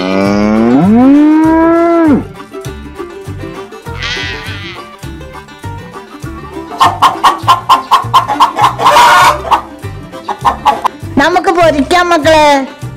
നമുക്ക് പൊരിക്കാം മക്കളെ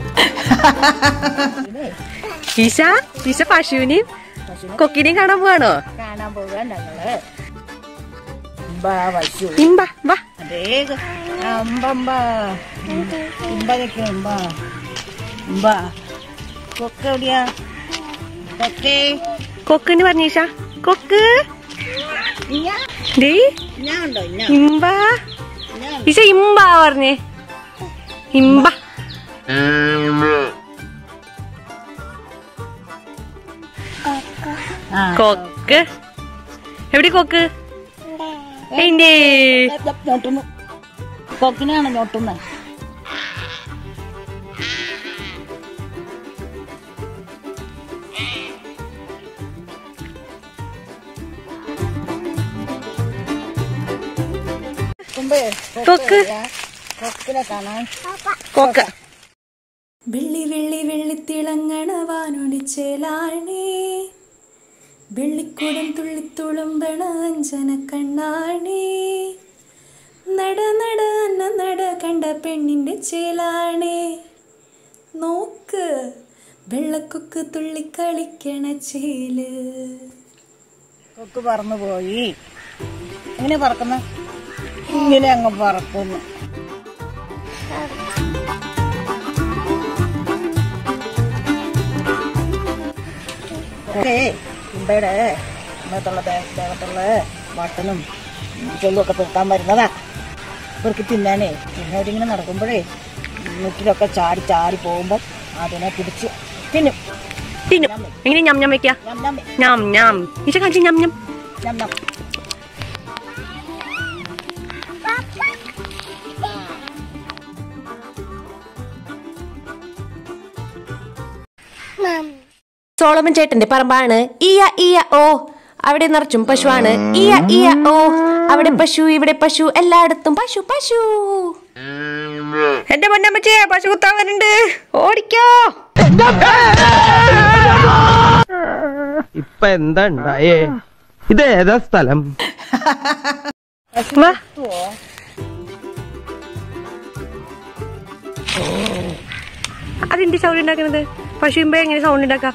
ഈശ ഈശ പശുവിനെയും കൊക്കിനെയും കാണാൻ പോവാണോ കാണാൻ പോകാൻ ഞങ്ങള് ഇമ്പാ പശു ഇമ്പ വാ അതേ അമ്പമ്പ ഇമ്പ നിൽക്കണം ഇമ്പ ഇമ്പ കൊക്ക എവിടെയാ കൊക്കേ കൊക്കിന് പറഞ്ഞു ഈശ കൊക്ക് ഇഞ്ഞ ഡേ ഞാൻ ഉണ്ടോ ഇഞ്ഞ ഇമ്പ ഞാൻ ഈശ ഇമ്പ പറഞ്ഞേ ഇമ്പ ആ കൊക്ക് എവിടെ കൊക്ക് എന്റെ ഞൊട്ടുന്നു കൊക്കിനാണ് ഞൊട്ടുന്നത് കൊക്ക് കൊക്കിനെ കാണാൻ കൊക്ക് വെള്ളി വെള്ളി വെള്ളിത്തിളങ്ങണ വാനൊടിച്ചേലാണേ വെള്ളിക്കുടം തുള്ളിത്തുളുമ്പണ അഞ്ചന കണ്ണാണേ നട നട അന്ന നട കണ്ട പെണ്ണിന്റെ ചേലാണേ നോക്ക് വെള്ളക്കൊക്ക് തുള്ളിക്കളിക്കണ ചേല് കൊക്ക് പറന്നു പോയി എങ്ങനെ പറക്കുന്ന ഇങ്ങനെ അങ്ങ് പറക്കുന്നു കൊക്കേ ഇമ്പയുടെ ഇന്നത്തുള്ള ദേഹത്തുള്ള വട്ടനും ചെല്ലും ഒക്കെ പെറുക്കാൻ വരുന്നതാ ഇവർക്ക് തിന്നാനേ പിന്നെ ഇങ്ങനെ നടക്കുമ്പോഴേ മുറ്റിലൊക്കെ ചാടി ചാടി പോകുമ്പോൾ അതിനെ പിടിച്ച് തിന്നും തിന്നും എങ്ങനെ ഞം ഞം വെക്ക ഞം ഞം ഞാം ഞാം ഈശ കാണിച്ചു ഞം ഞം ഞം ഞം സോളമൻ ചേട്ടന്റെ പറമ്പാണ് ഇയ ഇയ ഓ അവിടെ നിറച്ചും പശുവാണ് ഇയ ഇയ ഓ അവിടെ പശു ഇവിടെ പശു എല്ലായിടത്തും പശു പശു എന്റെ പൊന്നമ്മച്ചേ പശു കുത്താൻ വരുന്നുണ്ട് ഓടിക്കോ ഇപ്പൊ എന്താ ഉണ്ടായേ ഇത് ഏതാ സ്ഥലം വാ അതെന്ത് സൗണ്ട് ഉണ്ടാക്കുന്നത് പശു ഇമ്പ എങ്ങനെ സൗണ്ട് ഉണ്ടാക്കാം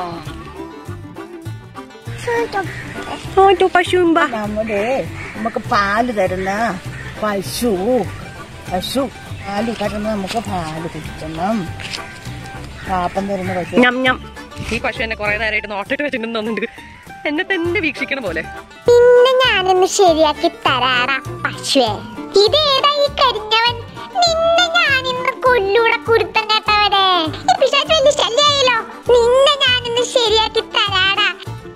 ഓ പശു ഇമ്പ നമ്മുടെ നമുക്ക് പാല് തരുന്ന പശു പശു പാല് തരുന്ന നമുക്ക് പാല് കുടിക്കണം പാപ്പം തരുന്ന പശു ഞം ഞം ഈ പശു എന്നെ കുറെ നേരമായിട്ട് നോട്ടിട്ട് വെച്ചിട്ടുണ്ടെന്ന് തോന്നുന്നുണ്ട് എന്നെ തന്നെ വീക്ഷിക്കണ പോലെ നിന്നെ ഞാനൊന്ന് ശരിയാക്കി തരാടാ പശുവേ ഇതേതാ ഈ കരിഞ്ഞവൻ നിന്നെ ഞാനിന്ന് കൊല്ലൂട കുരുത്തം കേട്ടവരെ ഈ പിശാച് വലിയ ശല്യായല്ലോ നിന്നെ ഞാനിന്ന് ശരിയാക്കി തരാടാ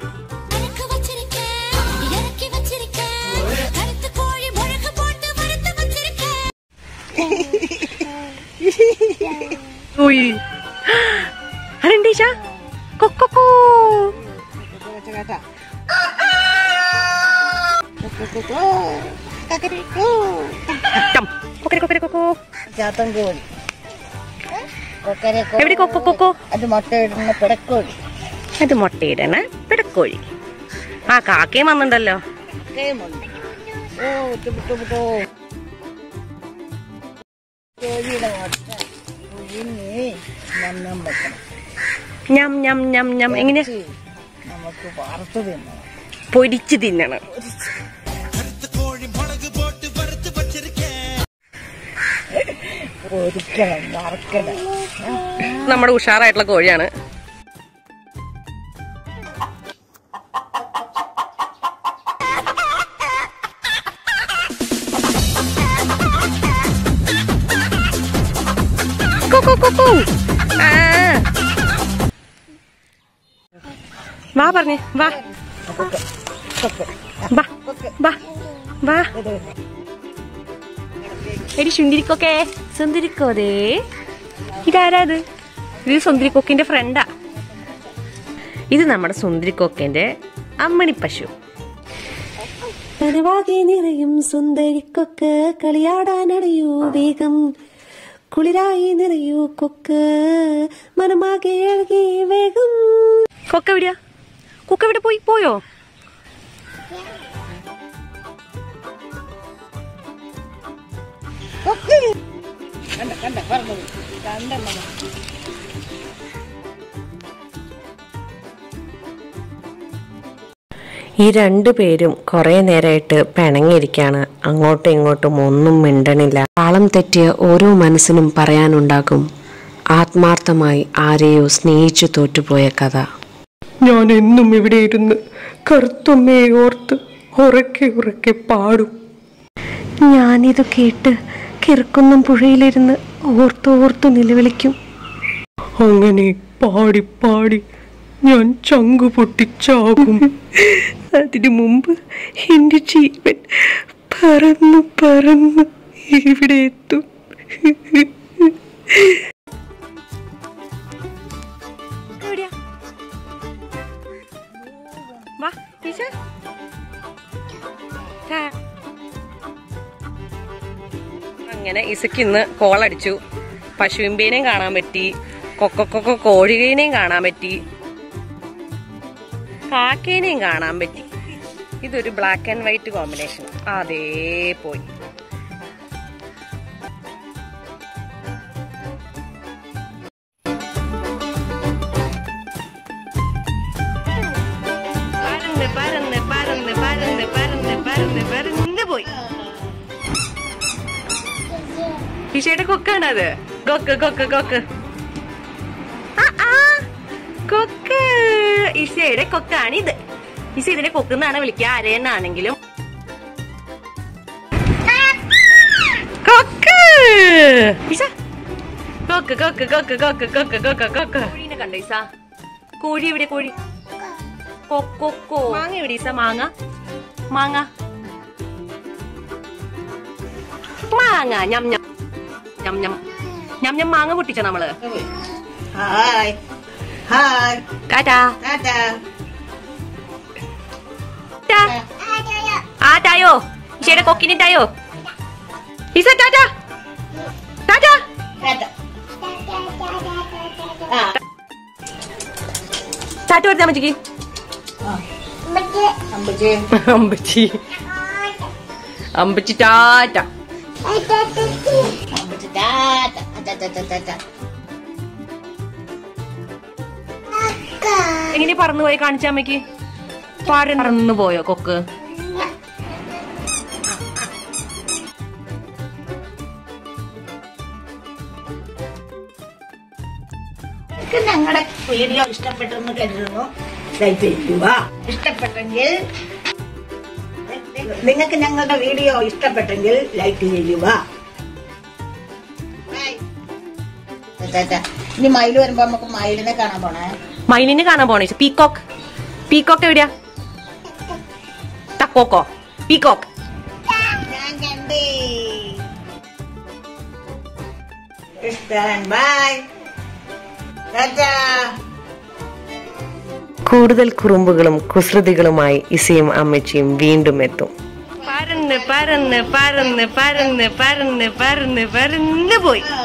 ഉയ് അതെന്തീശ കൊക്കോ കേട്ടാ കൊക്കരെ കൊക്കരെ കൊക്കോ ചാത്തൻ കോഴി കൊക്കരെ എവിടെ കൊക്കോ കൊക്കോ അത് മുട്ടയിടുന്ന പിടക്കോഴി അത് മുട്ടയിടണ പിടക്കോഴി ആ കാക്കയും വന്നിട്ടുണ്ടല്ലോ ഒക്കെയുമുണ്ട് ഓ വിട്ടുവിട്ടോ കോഴിയുടെ മുട്ട പുഴുങ്ങി മന്നം വെക്കണം ഞം ഞം ഞം ഞം എങ്ങനെ ഇത് നമുക്ക് വറുത്ത് തിന്നണം പൊരിച്ച് തിന്നണം പൊരിക്കണം വറുക്കണം നമ്മുടെ ഉഷാറായിട്ടുള്ള കോഴിയാണ് കു, കു, കു, കു. ആ. വാ പറഞ്ഞേ വാ വാ വാ വാ എടി ശുന്തിരിക്കൊക്കെ സുന്ദരിക്കോതേ ഇതാരാ ഇത് ഇത് സുന്ദരിക്കൊക്കിന്റെ ഫ്രണ്ടാ ഇത് നമ്മുടെ സുന്ദരിക്കൊക്കന്റെ അമ്മണി പശു നനവാകെ നിറയും സുന്ദരിക്കൊക്കെ കളിയാടാനടയൂ വേഗം കുളിരായി നിറയൂ കൊക്ക് മനമാകെ അഴകി വേഗം കൊക്ക എവിടെയാ കൊക്ക എവിടെ പോയി പോയോ കണ്ട കണ്ട പറഞ്ഞത് കണ്ടെണ്ണ ഈ രണ്ടു പേരും കുറെ നേരമായിട്ട് പിണങ്ങിയിരിക്കാണ് അങ്ങോട്ടും ഇങ്ങോട്ടും ഒന്നും മിണ്ടണില്ല താളം തെറ്റിയ ഓരോ മനസ്സിനും പറയാനുണ്ടാകും ആത്മാർത്ഥമായി ആരെയോ സ്നേഹിച്ചു തോറ്റുപോയ കഥ ഞാൻ എന്നും ഇവിടെ ഇരുന്ന് കറുത്തമ്മയെ ഓർത്ത് ഉറക്കെ ഉറക്കെ പാടും ഞാനിത് കേട്ട് കിറക്കുന്നം പുഴയിലിരുന്ന് ഓർത്തോർത്തു നിലവിളിക്കും അങ്ങനെ പാടി പാടി ഞാൻ ചങ്കു പൊട്ടിച്ചാകും അതിനു മുമ്പ് എൻ്റെ ജീവൻ പറന്ന് പറന്ന് ഇവിടെ എത്തും അങ്ങനെ ഇസക്ക് ഇന്ന് കോളടിച്ചു പശുവിമ്പേനെയും കാണാൻ പറ്റി കൊക്കൊക്കൊക്കെ കോഴികേനെയും കാണാൻ പറ്റി കാക്കേനെയും കാണാൻ പറ്റി ഇതൊരു ബ്ലാക്ക് ആൻഡ് വൈറ്റ് കോമ്പിനേഷൻ അതേ പോയി പരന്ന് പരന്ന് പരന്ന് പരന്ന് പരന്ന് പരന്ന് പരന്ന് പോയി ഈശയുടെ കൊക്കാണ് അത് കൊക്ക് കൊക്ക് കൊക്ക് ആ, ആ, കൊക്ക് ഈശയുടെ കൊക്കാണ് ഇത് ഈശ ഇതിനെ കൊക്കുന്നാണ് വിളിക്കുക ആരെയെന്നാണെങ്കിലും കൊക്ക് ഈശ കൊക്ക് കൊക്ക് കൊക്ക് കൊക്ക് കൊക്ക് കൊക്ക് കൊക്ക് കോഴീനെ കണ്ടോ ഈസ കോഴി എവിടെ കോഴി കൊക്കോ മാങ്ങ എവിടെ ഈസ മാങ്ങ മാങ്ങ മാങ്ങ ഞം ഞം ഞം ഞം ഞം ഞം മാങ്ങ പൊട്ടിച്ച നമ്മള് ഹായ് ഹായ് ടാറ്റാ ടാറ്റാ ടാ. ആ ടായോ ഈശയുടെ കൊക്കിന് ടായോ ഈസ ടാറ്റാ ടാറ്റാ ടാറ്റാ ആ ടാറ്റ കൊടുത്താ അമ്മച്ചിക്ക് അമ്പച്ചേ അമ്പച്ചി അമ്പച്ചി ടാറ്റ അമ്പച്ചി ടാറ്റ ടാറ്റ ടാറ്റ ടാറ്റ എങ്ങനെ പറന്നു പോയി കാണിച്ച അമ്മയ്ക്ക് പറന്നു പോയോ കൊക്ക് നിങ്ങൾക്ക് ഞങ്ങളുടെ വീഡിയോ ഇഷ്ടപ്പെട്ടെന്ന് കരുതുന്നു ലൈക്ക് ചെയ്യുക ഇഷ്ടപ്പെട്ടെങ്കിൽ നിങ്ങൾക്ക് ഞങ്ങളുടെ വീഡിയോ ഇഷ്ടപ്പെട്ടെങ്കിൽ ലൈക്ക് ചെയ്യുക Bye. ടാറ്റാ. ഇനി മയിൽ വരുമ്പോ നമുക്ക് മയിലിനെ കാണാൻ പോണേ മയിലിനെ കാണാൻ പോണേ പീകോക്ക് പീകോക്ക് എവിടെയാ തക്കോക്കോ പീകോക്ക് ഞാൻ കണ്ടേ ഇഷ്ടം ബൈ ടാറ്റാ കൂടുതൽ കുറുമ്പുകളും കുസൃതികളുമായി ഇസയും അമ്മച്ചിയും വീണ്ടും എത്തും പരന്ന് പരന്ന് പരന്ന് പരന്ന് പരന്ന് പരന്ന് പരന്ന് പോയി